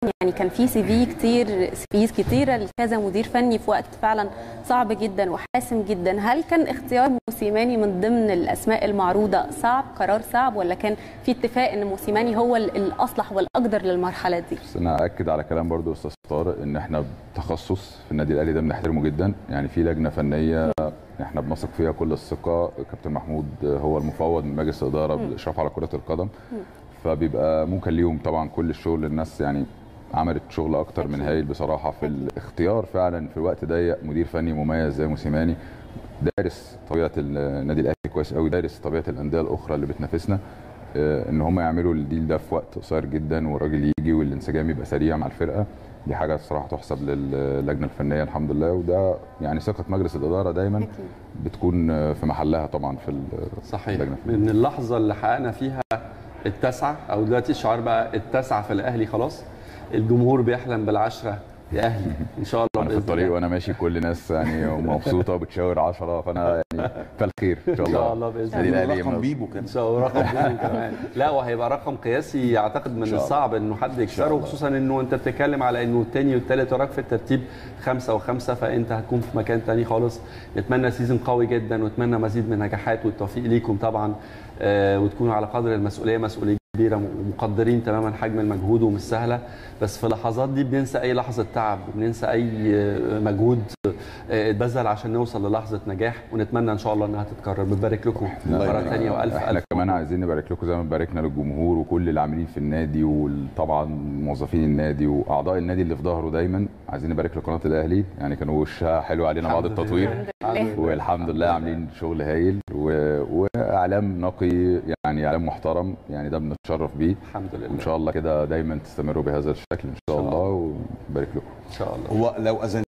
يعني كان في سي في كتير سي في كتيره لكذا مدير فني في وقت فعلا صعب جدا وحاسم جدا هل كان اختيار موسيماني من ضمن الاسماء المعروضه صعب قرار صعب ولا كان في اتفاق ان موسيماني هو ال- الاصلح والاقدر للمرحله دي بس انا اكد على كلام برضو استاذ طارق ان احنا تخصص في النادي الاهلي ده بنحترمه جدا يعني في لجنه فنيه احنا بنثق فيها كل الثقه كابتن محمود هو المفوض من مجلس الاداره بالاشراف على كره القدم فبيبقى ممكن ليهم طبعا كل الشغل الناس يعني عملت شغل اكتر من هايل بصراحه في الاختيار فعلا في الوقت ضيق مدير فني مميز زي موسيماني دارس طبيعه النادي الاهلي كويس قوي دارس طبيعه الانديه الاخرى اللي بتنافسنا آه، ان هم يعملوا الديل ده في وقت قصير جدا والراجل يجي والانسجام يبقى سريع مع الفرقه دي حاجه الصراحه تحسب للجنه الفنيه الحمد لله وده يعني ثقه مجلس الاداره دايما أكيد. بتكون آه، في محلها طبعا في ال- صحيح اللجنة الفنية. من اللحظه اللي حققنا فيها التاسعه او دلوقتي الشعار بقى التاسعه في الاهلي خلاص الجمهور بيحلم بالعشره يا اهلي ان شاء الله انا في بإذن الطريق الله. وانا ماشي كل الناس يعني مبسوطه وبتشاور 10 فانا يعني فالخير ان شاء ان الله شاء الله باذن النادي الله الاهلي رقم يمنع- بيبو كان ان شاء الله رقم بيبو كمان لا وهيبقى رقم قياسي اعتقد من شاء الله. الصعب انه حد يكسره الله. خصوصا انه انت بتتكلم على انه الثاني والثالث وراك في الترتيب خمسه وخمسه فانت هتكون في مكان ثاني خالص نتمنى سيزون قوي جدا ونتمنى مزيد من النجاحات والتوفيق ليكم طبعا آه، وتكونوا على قدر المسؤوليه مسؤوليه كبيره ومقدرين تماما حجم المجهود ومش سهله بس في اللحظات دي بننسى اي لحظه تعب وبننسى اي آه، مجهود آه، اتبذل عشان نوصل للحظه نجاح ونتمنى ان شاء الله انها تتكرر بنبارك لكم الله مره يبارك ثانيه والف احنا الف كمان عايزين نبارك لكم زي ما باركنا للجمهور وكل العاملين في النادي وطبعا موظفين النادي واعضاء النادي اللي في ظهره دايما عايزين نبارك لقناه الاهلي يعني كانوا وشها حلو علينا بعد الحمد لله. التطوير الحمد لله. والحمد لله عاملين شغل هايل و... واعلام نقي يعني اعلام محترم يعني ده بنتشرف بيه الحمد لله وان شاء الله كده دايما تستمروا بهذا الشكل ان شاء إن شاء الله وبارك لكم ان شاء الله هو لو اذن